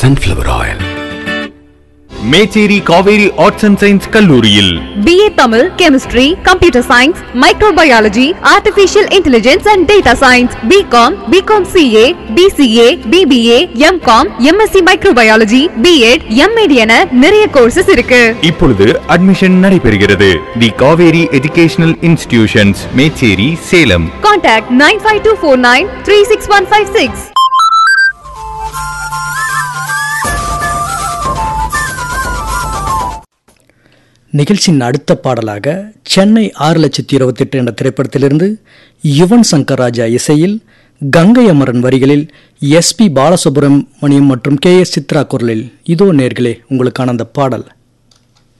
sunflower oil. Mecheri Kaveri arts and science கல்லூரியில் BA Tamil, Chemistry, Computer Science, Microbiology, Artificial Intelligence and Data Science, BCom, BCom CA, BCA, BBA, MCom, MSc Microbiology, B.Ed, M.Ed என நிறைய courses இருக்கு இப்பொழுது admission நடைபெறுகிறது the Kaveri educational institutions Mecheri Salem Contact 95249 36156. நிகழ்ச்சியின் அடுத்த பாடலாக சென்னை ஆறு லட்சத்தி இருபத்தெட்டு என்ற திரைப்படத்திலிருந்து யுவன் சங்கர் ராஜா இசையில் கங்கை அமரன் வரிகளில் எஸ்பி பாலசுப்ரமணியம் மற்றும் கே எஸ் சித்ரா குரலில் இதோ நேர்களே உங்களுக்கான அந்த பாடல்